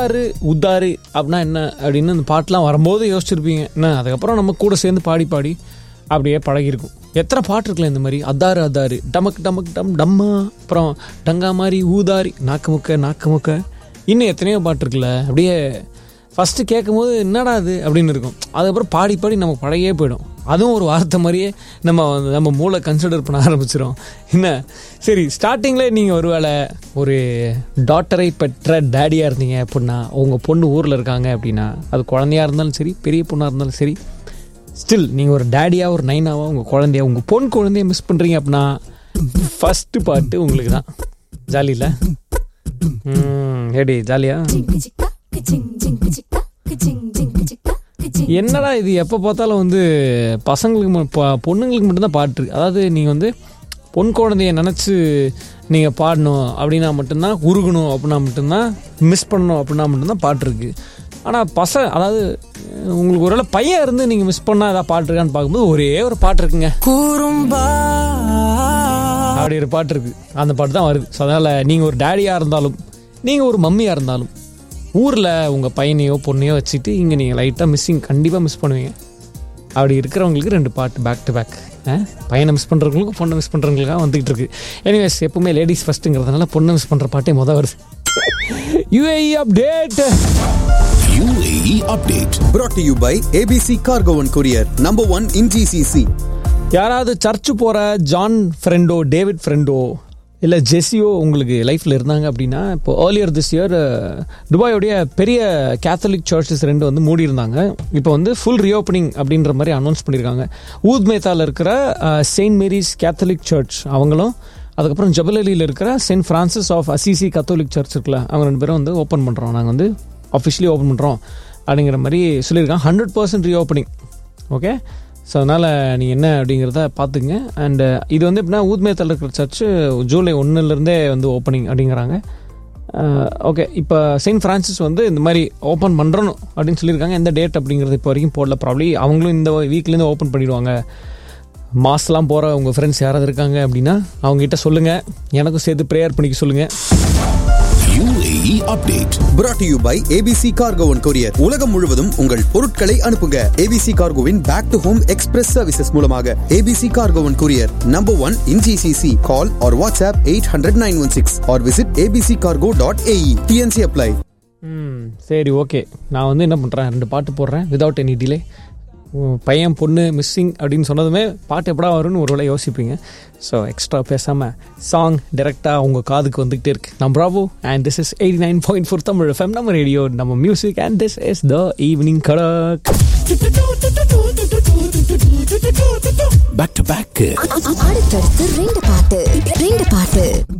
அதாரு உத்தாரு அப்படின்னா என்ன அப்படின்னு அந்த பாட்டெலாம் வரும்போது யோசிச்சிருப்பீங்க என்ன அதுக்கப்புறம் நம்ம கூட சேர்ந்து பாடி பாடி அப்படியே பழகிருக்கும் எத்தனை பாட்டு இருக்குல்ல இந்த மாதிரி அதாரு அதாரு டமக் டமக் டம் டம்மா அப்புறம் டங்கா மாதிரி ஊதாரி நாக்கு முக்க நாக்கு முக்க இன்னும் எத்தனையோ பாட்டு இருக்குல்ல அப்படியே ஃபஸ்ட்டு கேட்கும்போது என்னடா அது அப்படின்னு இருக்கும் அதுக்கப்புறம் பாடி பாடி நம்ம பழகியே போயிடும் அதுவும் ஒரு வார்த்தை மாதிரியே நம்ம வந்து- நம்ம மூளை கன்சிடர் பண்ண ஆரம்பிச்சிடும் என்ன சரி ஸ்டார்டிங்கில் நீங்கள் ஒருவேளை ஒரு டாட்டரை பெற்ற டேடியாக இருந்தீங்க அப்படின்னா உங்கள் பொண்ணு ஊரில் இருக்காங்க அப்படின்னா அது குழந்தையா இருந்தாலும் சரி பெரிய பொண்ணாக இருந்தாலும் சரி ஸ்டில் நீங்கள் ஒரு டேடியாக ஒரு நைனாவா உங்கள் குழந்தைய உங்கள் பொன் குழந்தைய மிஸ் பண்ணுறீங்க அப்படின்னா ஃபஸ்ட்டு பாட்டு உங்களுக்கு தான் ஜாலி இல்லை ஏடி ஜாலியா என்னடா இது எப்போ பார்த்தாலும் வந்து பசங்களுக்கு ம- ப- பொண்ணுங்களுக்கு மட்டும்தான் பாட்டு இருக்கு அதாவது நீங்கள் வந்து பொன் குழந்தைய நினச்சி நீங்கள் பாடணும் அப்படின்னா மட்டும்தான் உருகணும் அப்படின்னா மட்டும்தான் மிஸ் பண்ணணும் அப்படின்னா மட்டும்தான் பாட்டு இருக்கு ஆனால் பச அதாவது உங்களுக்கு ஒருவேளை பையன் இருந்து நீங்கள் மிஸ் பண்ணால் ஏதாவது பாட்டு இருக்கான்னு பார்க்கும்போது ஒரே ஒரு பாட்டு இருக்குங்க அப்படி ஒரு பாட்டு இருக்கு அந்த பாட்டு தான் வருது ஸோ அதனால் நீங்கள் ஒரு டேடியாக இருந்தாலும் நீங்கள் ஒரு மம்மியாக இருந்தாலும் ஊரில் உங்கள் பையனையோ பொண்ணையோ வச்சுட்டு இங்கே நீங்கள் லைட்டாக மிஸ்ஸிங் கண்டிப்பாக மிஸ் பண்ணுவீங்க அப்படி இருக்கிறவங்களுக்கு ரெண்டு பாட்டு பேக் டு பேக் பையனை மிஸ் பண்ணுறவங்களுக்கும் பொண்ணை மிஸ் பண்ணுறவங்களுக்காக வந்துகிட்டு இருக்கு எனிவேஸ் எப்பவுமே லேடிஸ் ஃபஸ்ட்டுங்கிறதுனால பொண்ணை மிஸ் பண்ணுற பாட்டே மொதல் வருது UAE update UAE update. brought to you by ABC Cargo and Courier, number one in GCC. யாராவது சர்ச்சு போகிற ஜான் ஃப்ரெண்டோ டேவிட் ஃப்ரெண்டோ இல்லை ஜெஸியோ உங்களுக்கு லைஃப்பில் இருந்தாங்க அப்படின்னா இப்போ ஏர்லியர் திஸ் இயர் துபாயோடைய பெரிய கேத்தலிக் சர்ச்சஸ் ரெண்டு வந்து மூடி இருந்தாங்க இப்போ வந்து ஃபுல் ரீஓப்பனிங் அப்படின்ற மாதிரி அனௌன்ஸ் பண்ணியிருக்காங்க ஊத் மேத்தாவில் இருக்கிற செயின்ட் மேரிஸ் கேத்தலிக் சர்ச் அவங்களும் அதுக்கப்புறம் ஜபலலியில் இருக்கிற Saint Francis of Assisi Catholic church இருக்குல்ல அவங்க ரெண்டு பேரும் வந்து ஓப்பன் பண்ணுறோம் நாங்கள் வந்து அஃபிஷியலி ஓப்பன் பண்ணுறோம் அப்படிங்கிற மாதிரி சொல்லியிருக்காங்க hundred percent reopening okay so அதனால் நீங்கள் என்ன அப்படிங்கிறத பார்த்துங்க அண்டு இது வந்து எப்படின்னா ஊத்மேத்தில் இருக்கிற சர்ச்சு ஜூலை ஒன்றுலேருந்தே வந்து ஓப்பனிங் அப்படிங்கிறாங்க ஓகே இப்போ செயின்ட் ஃப்ரான்சிஸ் வந்து இந்த மாதிரி ஓப்பன் பண்ணுறோம் அப்படின்னு சொல்லியிருக்காங்க எந்த டேட் அப்படிங்கிறது இப்போ வரைக்கும் போடல ப்ராப்ளி அவங்களும் இந்த வீக்லேருந்து ஓப்பன் பண்ணிடுவாங்க மாஸ்லாம் போகிற உங்கள் ஃப்ரெண்ட்ஸ் யாராவது இருக்காங்க அப்படின்னா அவங்ககிட்ட சொல்லுங்கள் எனக்கும் சேர்த்து ப்ரேயர் பண்ணிக்க சொல்லுங்கள் UAE update. brought to you by ABC Cargo and Courier. உலகம் முழுவதும் உங்கள் பொருட்களை அனுப்புங்க ABC Cargoவின் back to home express services மூலமாக ABC Cargo and Courier, number one in GCC. Call or WhatsApp 800-916 or visit abccargo.ae. TNC apply. ம் சரி okay நான் வந்து என்ன பண்ணுறேன் ரெண்டு பாட்டு போடுறேன் விதவுட் எனி டிலே பையன் பொண்ணு மிஸ்ஸிங் அப்படின்னு சொன்னதுமே பாட்டு எப்படா வரும்னு ஒரு வேளை யோசிப்பீங்க ஸோ எக்ஸ்ட்ரா பேசாமல் சாங் டேரெக்டாக உங்கள் காதுக்கு வந்துக்கிட்டே இருக்கு நான் Bravo and this is eighty nine point four Tamil FM நம்ம ரேடியோ நம்ம music and this is the evening கடக் Back to back. அடுத்தடுத்து ரெண்டு பாட்டு ரெண்டு பாட்டு